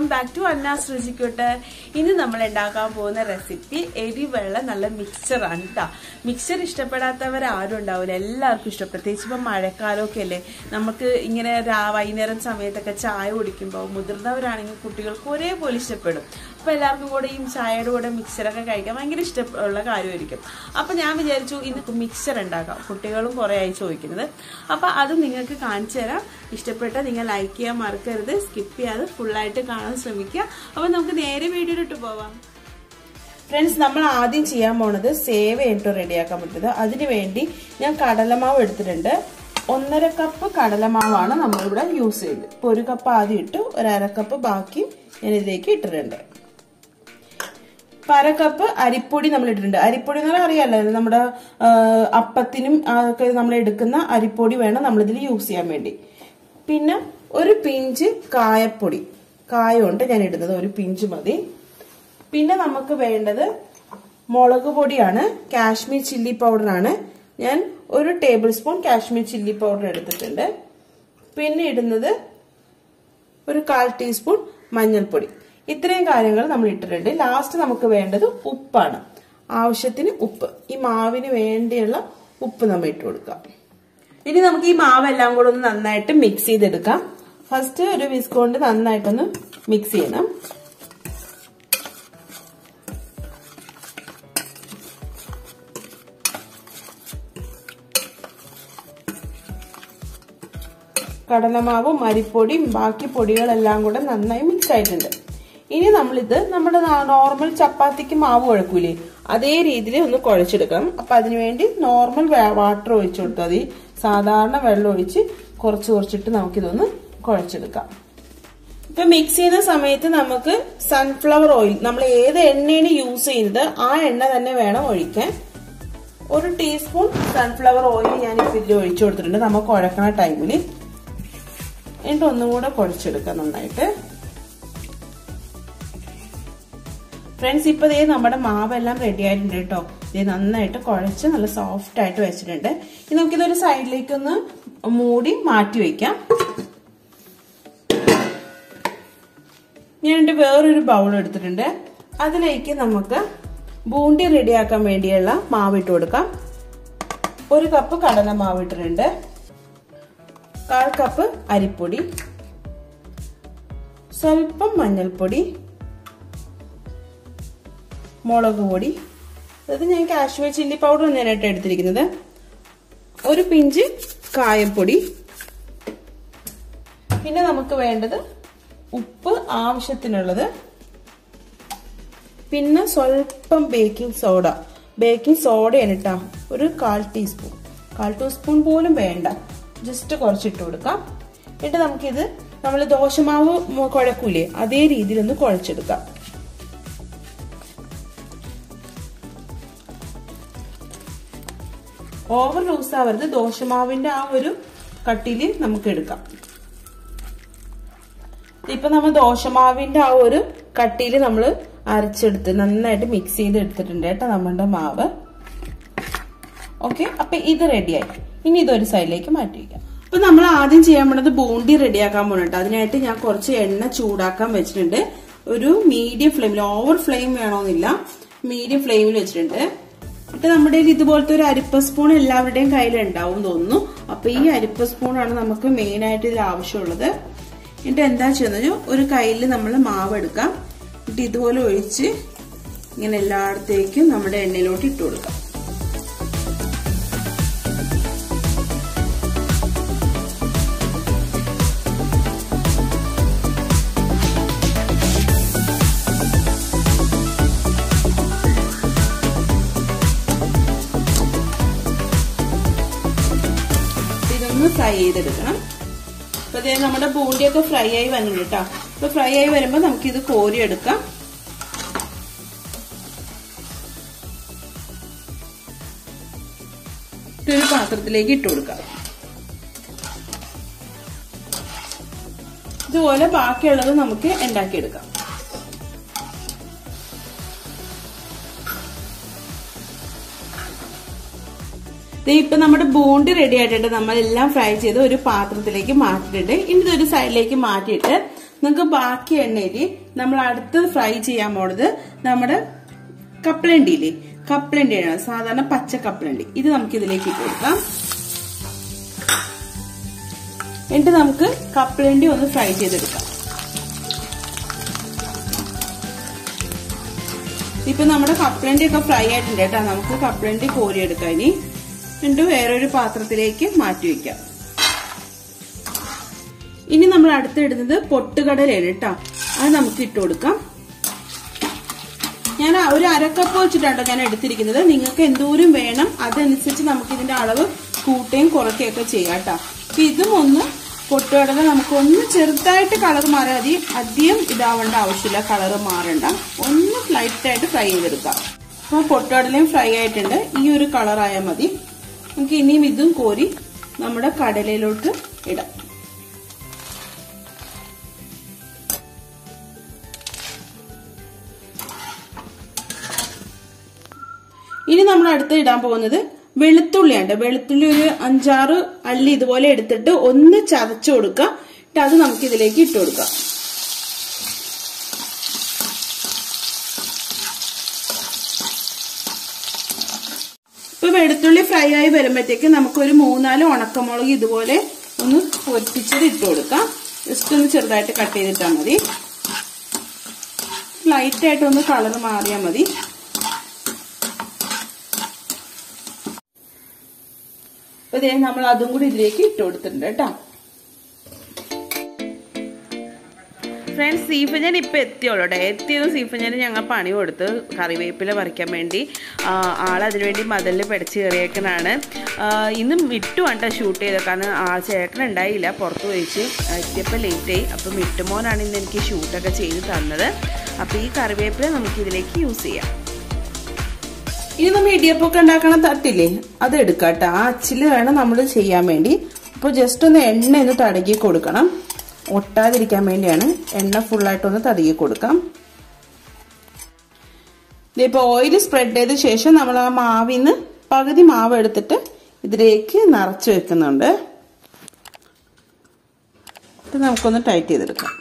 back to അന്നാസ് രുചിക്കോട്ട് ഇന്ന് നമ്മൾ ഉണ്ടാക്കാൻ പോകുന്ന റെസിപ്പി എരിവെള്ള നല്ല മിക്സർ ആണ് കേട്ടോ മിക്സർ ഇഷ്ടപ്പെടാത്തവർ ആരും ഉണ്ടാവില്ല എല്ലാവർക്കും ഇഷ്ടം പ്രത്യേകിച്ച് ഇപ്പം മഴക്കാലമൊക്കെ അല്ലേ നമുക്ക് ഇങ്ങനെ രാ- വൈകുന്നേരം സമയത്തൊക്കെ ചായ കുടിക്കുമ്പോൾ മുതിർന്നവരാണെങ്കിൽ കുട്ടികൾക്ക് ഒരേപോലെ ഇഷ്ടപ്പെടും അപ്പൊ എല്ലാവർക്കും കൂടെ ഈ ചായയുടെ കൂടെ മിക്സറൊക്കെ കഴിക്കാൻ ഭയങ്കര ഇഷ്ടമുള്ള കാര്യമായിരിക്കും അപ്പൊ ഞാൻ വിചാരിച്ചു ഇന്ന് മിക്സർ ഉണ്ടാക്കാം കുട്ടികളും കുറെ ആയി ചോദിക്കുന്നത് അപ്പൊ അത് നിങ്ങൾക്ക് കാണിച്ചു തരാം ഇഷ്ടപ്പെട്ട നിങ്ങൾ ലൈക്ക് ചെയ്യാൻ മറക്കരുത് സ്കിപ്പ് ചെയ്യാതെ ഫുള്ളായിട്ട് കാണാൻ ശ്രമിക്കുക അപ്പൊ നമുക്ക് നേരെ വീഡിയോയിലോട്ട് പോവാം ഫ്രണ്ട്സ് നമ്മൾ ആദ്യം ചെയ്യാൻ പോണത് സേവ ഇട്ടോ റെഡിയാക്കാൻ പറ്റുന്നത് അതിനു വേണ്ടി ഞാൻ കടലമാവ് എടുത്തിട്ടുണ്ട് ഒന്നര കപ്പ് കടലമാവാണ് നമ്മളിവിടെ യൂസ് ചെയ്തത് ഇപ്പൊ ഒരു കപ്പ് ആദ്യം ഇട്ടു ഒരു അര കപ്പ് ബാക്കി ഞാൻ ഇതിലേക്ക് ഇട്ടിട്ടുണ്ട് ഇപ്പൊ അര കപ്പ് അരിപ്പൊടി നമ്മൾ ഇട്ടിട്ടുണ്ട് അരിപ്പൊടി എന്ന് പറഞ്ഞാൽ അറിയാലോ നമ്മുടെ ആ, അപ്പത്തിനും ഒക്കെ നമ്മൾ എടുക്കുന്ന അരിപ്പൊടി വേണം നമ്മളിതിൽ യൂസ് ചെയ്യാൻ വേണ്ടി പിന്നെ ഒരു പിഞ്ച് കായപ്പൊടി കായമുണ്ട് ഞാൻ ഇടുന്നത് ഒരു പിഞ്ച് മതി പിന്നെ നമുക്ക് വേണ്ടത് മുളക് പൊടിയാണ് കാശ്മീർ ചില്ലി പൗഡറാണ് ഞാൻ ഒരു tablespoon Kashmir chilli powder എടുത്തിട്ടുണ്ട് പിന്നെ ഇടുന്നത് ഒരു കാൽ ടീസ്പൂൺ മഞ്ഞൾപ്പൊടി ഇത്രയും കാര്യങ്ങൾ നമ്മൾ ഇട്ടിട്ടുണ്ട് ലാസ്റ്റ് നമുക്ക് വേണ്ടത് ഉപ്പാണ് ആവശ്യത്തിന് ഉപ്പ് ഈ മാവിന് വേണ്ടിയുള്ള ഉപ്പ് നമ്മൾ ഇട്ട് കൊടുക്കാം ഇനി നമുക്ക് ഈ മാവെല്ലാം കൂടെ ഒന്ന് നന്നായിട്ട് മിക്സ് ചെയ്തെടുക്കാം ഫസ്റ്റ് ഒരു വിസ്ക് കൊണ്ട് നന്നായിട്ടൊന്ന് മിക്സ് ചെയ്യണം കടലമാവും അരിപ്പൊടിയും ബാക്കി പൊടികളെല്ലാം കൂടെ നന്നായി മിക്സ് ആയിട്ടുണ്ട് ഇനി നമ്മളിത് നമ്മുടെ നോർമൽ ചപ്പാത്തിക്ക് മാവ് കുഴക്കൂലേ അതേ രീതിയിൽ ഒന്ന് കുഴച്ചെടുക്കണം അപ്പൊ അതിനുവേണ്ടി നോർമൽ വാട്ടർ ഒഴിച്ചു കൊടുത്താൽ മതി സാധാരണ വെള്ളം ഒഴിച്ച് കുറച്ച് കുറച്ചിട്ട് നമുക്കിതൊന്ന് കുഴച്ചെടുക്കാം ഇപ്പൊ മിക്സ് ചെയ്യുന്ന സമയത്ത് നമുക്ക് സൺഫ്ലവർ ഓയിൽ നമ്മൾ ഏത് എണ്ണയാണ് യൂസ് ചെയ്യുന്നത് ആ എണ്ണ തന്നെ വേണം ഒഴിക്കാൻ ഒരു ടീസ്പൂൺ സൺഫ്ലവർ ഓയിൽ ഞാൻ ഇപ്പൊ ഇതിൽ ഒഴിച്ചു കൊടുത്തിട്ടുണ്ട് നമ്മൾ കുഴക്കണ ടൈമിൽ എന്നിട്ട് ഒന്നും കൂടെ കുഴച്ചെടുക്കാം നന്നായിട്ട് ഫ്രണ്ട്സ് ഇപ്പൊ ദേ നമ്മുടെ മാവെല്ലാം റെഡി ആയിട്ടുണ്ട് കേട്ടോ ഇത് നന്നായിട്ട് കുഴച്ച് നല്ല സോഫ്റ്റ് ആയിട്ട് വെച്ചിട്ടുണ്ട് ഇനി നമുക്കിതൊരു സൈഡിലേക്ക് ഒന്ന് മൂടി മാറ്റി വെക്കാം ഞാൻ വേറൊരു ബൗൾ എടുത്തിട്ടുണ്ട് അതിലേക്ക് നമുക്ക് ബൂണ്ടി റെഡിയാക്കാൻ വേണ്ടിയുള്ള മാവ് ഇട്ട് കൊടുക്കാം ഒരു കപ്പ് കടല മാവ് ഇട്ടിട്ടുണ്ട് കാൽ കപ്പ് അരിപ്പൊടി സ്വല്പം മഞ്ഞൾപ്പൊടി മുളക് പൊടി അത് ഞാൻ കാശ്മീർ ചില്ലി പൗഡർ ഞാനായിട്ട് എടുത്തിരിക്കുന്നത് ഒരു പിഞ്ച് കായപ്പൊടി പിന്നെ നമുക്ക് വേണ്ടത് ഉപ്പ് ആവശ്യത്തിനുള്ളത് പിന്നെ സ്വല്പം ബേക്കിംഗ് സോഡ ബേക്കിംഗ് സോഡയാണ് കേട്ടോ ഒരു കാൽ ടീസ്പൂൺ കാൽ ടീസ്പൂൺ പോലും വേണ്ട ജസ്റ്റ് കുറച്ചിട്ട് കൊടുക്കാം എന്നിട്ട് നമുക്കിത് നമ്മൾ ദോശമാവ് കുഴക്കൂലേ അതേ രീതിയിൽ ഒന്ന് കുഴച്ചെടുക്കാം ഓവർ ലൂസ് ആവരുത് ദോശമാവിന്റെ ആ ഒരു കട്ടിയിൽ നമുക്ക് എടുക്കാം ഇപ്പൊ നമ്മൾ ദോശമാവിന്റെ ആ ഒരു കട്ടിയിൽ നമ്മൾ അരച്ചെടുത്ത് നന്നായിട്ട് മിക്സ് ചെയ്ത് എടുത്തിട്ടുണ്ട് കേട്ടോ നമ്മുടെ മാവ് ഓക്കെ അപ്പൊ ഇത് റെഡിയായി ഇനി ഇതൊരു സൈഡിലേക്ക് മാറ്റി വയ്ക്കാം അപ്പൊ നമ്മൾ ആദ്യം ചെയ്യാൻ പോണത് ബൂണ്ടി റെഡിയാക്കാൻ പോകണം അതിനായിട്ട് ഞാൻ കുറച്ച് എണ്ണ ചൂടാക്കാൻ വെച്ചിട്ടുണ്ട് ഒരു മീഡിയം ഫ്ലെയിമിൽ ഓവർ ഫ്ലെയിം വേണമെന്നില്ല മീഡിയം ഫ്ലെയിമിൽ വെച്ചിട്ടുണ്ട് എന്നിട്ട് നമ്മുടെ കയ്യിൽ ഇതുപോലത്തെ ഒരു അരിപ്പ സ്പൂൺ എല്ലാവരുടെയും കയ്യിൽ ഉണ്ടാവും തോന്നുന്നു അപ്പൊ ഈ അരിപ്പ സ്പൂണാണ് നമുക്ക് മെയിൻ ആയിട്ട് ഇതിൽ ആവശ്യമുള്ളത് എന്നിട്ട് എന്താ ചെയ്യുന്നത് ഒരു കയ്യിൽ നമ്മൾ മാവ് എടുക്കാം എന്നിട്ട് ഇതുപോലെ ഒഴിച്ച് ഇങ്ങനെ എല്ലായിടത്തേക്കും നമ്മുടെ എണ്ണയിലോട്ട് ഇട്ട് കൊടുക്കാം ഇതൊന്ന് ഫ്രൈ ചെയ്തെടുക്കണം അപ്പൊ അതേ നമ്മുടെ ബൂണ്ടിയൊക്കെ ഫ്രൈ ആയി വന്നിട്ടുണ്ട് കേട്ടോ അപ്പൊ ഫ്രൈ ആയി വരുമ്പോ നമുക്കിത് കോരി എടുക്കാം ഇതൊരു പാത്രത്തിലേക്ക് ഇട്ട് കൊടുക്കാം ഇതുപോലെ ബാക്കിയുള്ളത് നമുക്ക് ഉണ്ടാക്കിയെടുക്കാം ദേ ഇപ്പൊ നമ്മുടെ ബോണ്ടി റെഡി ആയിട്ടുണ്ട് നമ്മളെല്ലാം ഫ്രൈ ചെയ്ത് ഒരു പാത്രത്തിലേക്ക് മാറ്റിയിട്ടുണ്ട് ഇനി ഇതൊരു സൈഡിലേക്ക് മാറ്റിയിട്ട് നിങ്ങൾക്ക് ബാക്കി എണ്ണയിൽ നമ്മൾ അടുത്തത് ഫ്രൈ ചെയ്യാൻ പോണത് നമ്മുടെ കപ്പലണ്ടിയില്ലേ കപ്പലണ്ടിയാണ് സാധാരണ പച്ച കപ്പലണ്ടി ഇത് നമുക്ക് ഇതിലേക്ക് ഇട്ട് കൊടുക്കാം എന്നിട്ട് നമുക്ക് കപ്പലണ്ടി ഒന്ന് ഫ്രൈ ചെയ്തെടുക്കാം ഇപ്പൊ നമ്മുടെ കപ്പലണ്ടി ഒക്കെ ഫ്രൈ ആയിട്ടുണ്ട് കേട്ടോ നമുക്ക് കപ്പലണ്ടി കോരിയെടുക്കാം ഇനി എന്നിട്ട് വേറൊരു പാത്രത്തിലേക്ക് മാറ്റി വെക്കാം ഇനി നമ്മൾ അടുത്തിടുന്നത് പൊട്ടുകടലയാണ് കേട്ടോ അത് നമുക്ക് ഇട്ട് കൊടുക്കാം ഞാൻ ഒരു അരക്കപ്പ് വെച്ചിട്ടാട്ടോ ഞാൻ എടുത്തിരിക്കുന്നത് നിങ്ങൾക്ക് എന്തോരം വേണം അതനുസരിച്ച് നമുക്ക് ഇതിന്റെ അളവ് കൂട്ടുകയും കുറയ്ക്കുകയൊക്കെ ചെയ്യാം കേട്ടോ അപ്പൊ ഇതും ഒന്ന് പൊട്ടുകടല നമുക്ക് ഒന്ന് ചെറുതായിട്ട് കളർ മാറിയാൽ മതി അധികം ഇതാവേണ്ട ആവശ്യമില്ല കളർ മാറണ്ട ഒന്ന് ലൈറ്റ് ആയിട്ട് ഫ്രൈ ചെയ്തെടുക്കാം അപ്പോൾ പൊട്ടുകടലയും ഫ്രൈ ആയിട്ടുണ്ട് ഈ ഒരു കളർ ആയാൽ മതി നമുക്ക് ഇനിയും ഇതും കോരി നമ്മുടെ കടലയിലോട്ട് ഇടാം ഇനി നമ്മൾ അടുത്ത് ഇടാൻ പോകുന്നത് വെളുത്തുള്ളിയാണ് വെളുത്തുള്ളി ഒരു അഞ്ചാറ് അള്ളി ഇതുപോലെ എടുത്തിട്ട് ഒന്ന് ചതച്ചു കൊടുക്കുക എന്നിട്ട് അത് നമുക്ക് ഇതിലേക്ക് ഇട്ട് കൊടുക്കാം ഇപ്പൊ വെളുത്തുള്ളി ഫ്രൈ ആയി വരുമ്പോഴത്തേക്ക് നമുക്കൊരു മൂന്നാല് ഉണക്കമുളക് ഇതുപോലെ ഒന്ന് പൊരിപ്പിച്ചത് ഇട്ട് കൊടുക്കാം ജസ്റ്റ് ഒന്ന് ചെറുതായിട്ട് കട്ട് ചെയ്തിട്ടാൽ മതി ലൈറ്റ് ആയിട്ട് ഒന്ന് കളർ മാറിയാൽ മതി അപ്പൊ ഇതേ നമ്മൾ അതും കൂടി ഇതിലേക്ക് ഇട്ട് കൊടുത്തിട്ടുണ്ട് കേട്ടോ ഫ്രണ്ട്സ് സീഫഞ്ഞൻ ഇപ്പൊ എത്തിയോളൂ കേട്ടോ എത്തിയത് സീഫഞ്ഞന് ഞങ്ങൾ പണി കൊടുത്ത് കറിവേപ്പില പറിക്കാൻ വേണ്ടി ആൾ അതിനുവേണ്ടി മതിലിൽ പിടച്ച് കയറിയേക്കനാണ് ഇന്നും വിട്ടു കേട്ടോ ഷൂട്ട് ചെയ്തത് കാരണം ആ ചേട്ടൻ ഉണ്ടായില്ല പുറത്ത് പോയിച്ച് എത്തിയപ്പോൾ ലേറ്റായി അപ്പം മിട്ടുമോനാണ് ഇന്ന് എനിക്ക് ഷൂട്ടൊക്കെ ചെയ്ത് തന്നത് അപ്പോൾ ഈ കറിവേപ്പില നമുക്ക് ഇതിലേക്ക് യൂസ് ചെയ്യാം ഇനി നമ്മൾ ഇടിയപ്പൊക്കെ ഉണ്ടാക്കണ തട്ടില്ലേ അത് എടുക്കാട്ടോ ആ അച്ചില് വേണം നമ്മൾ ചെയ്യാൻ വേണ്ടി അപ്പോൾ ജസ്റ്റ് ഒന്ന് എണ്ണ ഒന്ന് തടകി കൊടുക്കണം ഒട്ടാതിരിക്കാൻ വേണ്ടിയാണ് എണ്ണ ഫുള്ളായിട്ടൊന്ന് തടകി കൊടുക്കാം ഇതിപ്പോൾ ഓയിൽ സ്പ്രെഡ് ചെയ്ത ശേഷം നമ്മൾ ആ മാവിന്ന് പകുതി മാവ് എടുത്തിട്ട് ഇതിലേക്ക് നിറച്ച് വെക്കുന്നുണ്ട് ഇത് നമുക്കൊന്ന് ടൈറ്റ് ചെയ്തെടുക്കാം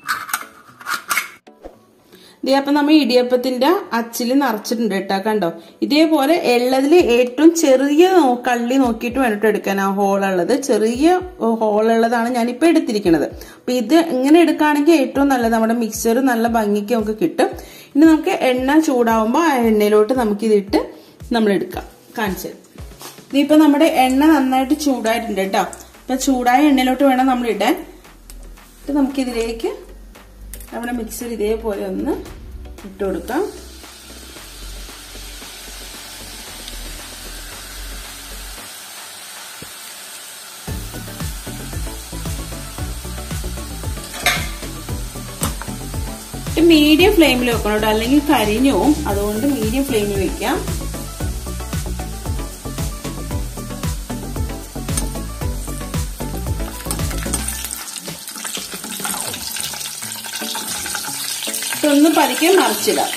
ഇതേ അപ്പം നമ്മൾ ഇടിയപ്പത്തിന്റെ അച്ചിൽ നിറച്ചിട്ടുണ്ട് കേട്ടോ കണ്ടോ ഇതേപോലെ എള്ളതിൽ ഏറ്റവും ചെറിയ കള്ളി നോക്കിയിട്ട് വേണ്ടിട്ട് എടുക്കാൻ ആ ഹോളുള്ളത് ചെറിയ ഹോളുള്ളതാണ് ഞാനിപ്പോൾ എടുത്തിരിക്കുന്നത് അപ്പൊ ഇത് ഇങ്ങനെ എടുക്കുകയാണെങ്കിൽ ഏറ്റവും നല്ലത് നമ്മുടെ മിക്സർ നല്ല ഭംഗിക്ക് നമുക്ക് കിട്ടും ഇനി നമുക്ക് എണ്ണ ചൂടാവുമ്പോൾ ആ എണ്ണയിലോട്ട് നമുക്ക് ഇതിട്ട് നമ്മൾ എടുക്കാം കാണിച്ചത് ഇതിപ്പോ നമ്മുടെ എണ്ണ നന്നായിട്ട് ചൂടായിട്ടുണ്ട് കേട്ടോ അപ്പൊ ചൂടായ എണ്ണയിലോട്ട് വേണം നമ്മൾ ഇടാൻ ഇത് നമുക്കിതിലേക്ക് നമ്മുടെ മിക്സർ ഇതേപോലെ ഒന്ന് ഇട്ട് കൊടുക്കാം മീഡിയം ഫ്ലെയിമിൽ വെക്കണം കേട്ടോ അല്ലെങ്കിൽ കരിഞ്ഞു പോവും അതുകൊണ്ട് മീഡിയം ഫ്ലെയിമിൽ വെക്കാം ഒന്ന് പതുക്കെ മറിച്ചിടാം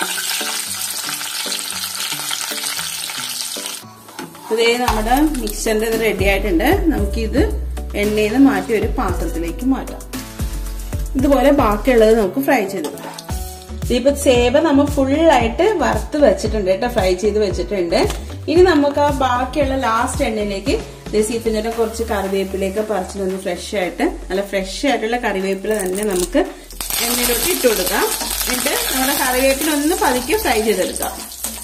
ഇതേ നമ്മുടെ മിക്സറിന്റെ ഇത് റെഡി ആയിട്ടുണ്ട് നമുക്കിത് എണ്ണയിൽ നിന്ന് മാറ്റി ഒരു പാത്രത്തിലേക്ക് മാറ്റാം ഇതുപോലെ ബാക്കിയുള്ളത് നമുക്ക് ഫ്രൈ ചെയ്തെടുക്കാം ഇപ്പൊ സേവ നമ്മൾ ഫുള്ളായിട്ട് വറുത്ത് വെച്ചിട്ടുണ്ട് കേട്ടോ ഫ്രൈ ചെയ്ത് വെച്ചിട്ടുണ്ട് ഇനി നമുക്ക് ആ ബാക്കിയുള്ള ലാസ്റ്റ് എണ്ണയിലേക്ക് സീപ്പിന്റെ കുറച്ച് കറിവേപ്പിലേക്ക് പറിച്ചിട്ടൊന്ന് ഫ്രഷ് ആയിട്ട് നല്ല ഫ്രഷ് ആയിട്ടുള്ള കറിവേപ്പില തന്നെ നമുക്ക് എണ്ണയിലോട്ട് ഇട്ട് കൊടുക്കാം എന്നിട്ട് നമ്മുടെ കറിവേപ്പില ഒന്ന് പതുക്കെ ഫ്രൈ ചെയ്തെടുക്കാം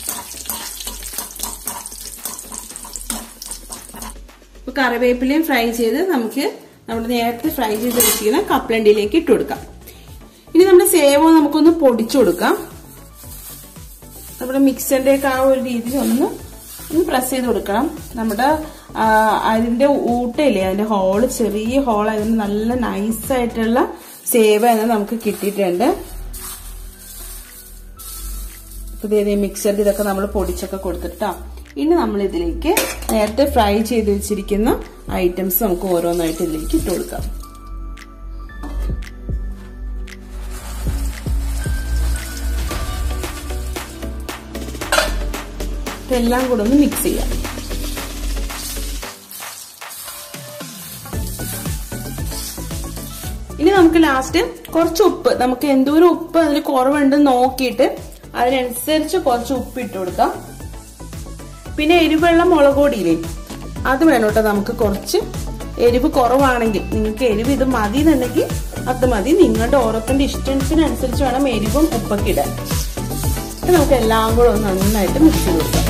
ഇപ്പൊ കറിവേപ്പിലയും ഫ്രൈ ചെയ്ത് നമുക്ക് നമ്മൾ നേരത്തെ ഫ്രൈ ചെയ്ത് വെച്ചിരിക്കുന്ന കപ്പലണ്ടിയിലേക്ക് ഇട്ട് കൊടുക്കാം ഇനി നമ്മുടെ സേവ നമുക്കൊന്ന് പൊടിച്ചു കൊടുക്കാം നമ്മുടെ മിക്സറിന്റെ ഒക്കെ ആ ഒരു രീതിയിൽ ഒന്ന് ഒന്ന് പ്രസ് ചെയ്ത് കൊടുക്കണം നമ്മുടെ അതിന്റെ ഊട്ടയില്ലേ അതിന്റെ ഹോള് ചെറിയ ഹോൾ അതിന് നല്ല നൈസായിട്ടുള്ള സേവ എന്ന് നമുക്ക് കിട്ടിയിട്ടുണ്ട് ഇതേ മിക്സറിൽ ഇതൊക്കെ നമ്മൾ പൊടിച്ചൊക്കെ കൊടുത്തിട്ടാ ഇനി നമ്മൾ ഇതിലേക്ക് നേരത്തെ ഫ്രൈ ചെയ്ത് വെച്ചിരിക്കുന്ന ഐറ്റംസ് നമുക്ക് ഓരോന്നായിട്ട് ഇതിലേക്ക് ഇട്ട് കൊടുക്കാം ഇതെല്ലാം കൂടെ ഒന്ന് മിക്സ് ചെയ്യാം ഇനി നമുക്ക് ലാസ്റ്റ് കുറച്ച് ഉപ്പ് നമുക്ക് എന്തോരം ഉപ്പ് അതിൽ കുറവുണ്ടെന്ന് നോക്കിയിട്ട് അതിനനുസരിച്ച് കുറച്ച് ഉപ്പ് ഇട്ട് കൊടുക്കാം പിന്നെ എരിവെള്ള മുളക് പൊടിയില്ലേ അത് വേണം കേട്ടോ നമുക്ക് കുറച്ച് എരിവ് കുറവാണെങ്കിൽ നിങ്ങൾക്ക് എരിവ് ഇത് മതി എന്നുണ്ടെങ്കിൽ അത് മതി നിങ്ങളുടെ ഓരോത്തിന്റെ ഇഷ്ടത്തിനനുസരിച്ച് വേണം എരിവും ഉപ്പൊക്കെ ഇടാൻ ഇത് നമുക്ക് എല്ലാം കൂടെ ഒന്ന് നന്നായിട്ട് മിക്സ് ചെയ്ത് കൊടുക്കാം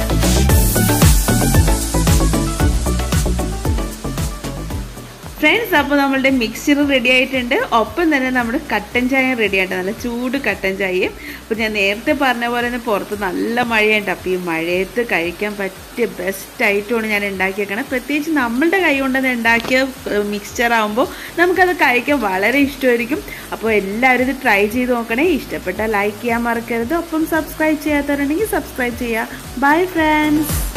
ഫ്രണ്ട്സ് അപ്പോൾ നമ്മളുടെ മിക്സ്ചർ റെഡി ആയിട്ടുണ്ട് ഒപ്പം തന്നെ നമ്മുടെ കട്ടൻ ചായ റെഡി ആയിട്ടുണ്ട് നല്ല ചൂട് കട്ടൻ ചായയും അപ്പോൾ ഞാൻ നേരത്തെ പറഞ്ഞ പോലെ തന്നെ പുറത്ത് നല്ല മഴയുണ്ട് അപ്പോൾ ഈ മഴയത്ത് കഴിക്കാൻ പറ്റിയ ബെസ്റ്റ് ഐറ്റമാണ് ഞാൻ ഉണ്ടാക്കിയേക്കണം പ്രത്യേകിച്ച് നമ്മളുടെ കൈ കൊണ്ട് തന്നെ ഉണ്ടാക്കിയ മിക്സ്ചർ ആകുമ്പോൾ നമുക്കത് കഴിക്കാൻ വളരെ ഇഷ്ടമായിരിക്കും അപ്പോൾ എല്ലാവരും ഇത് ട്രൈ ചെയ്ത് നോക്കണേ ഇഷ്ടപ്പെട്ടാൽ ലൈക്ക് ചെയ്യാൻ മറക്കരുത് ഒപ്പം സബ്സ്ക്രൈബ് ചെയ്യാത്തവരുണ്ടെങ്കിൽ സബ്സ്ക്രൈബ് ചെയ്യുക ബൈ ഫ്രണ്ട്സ്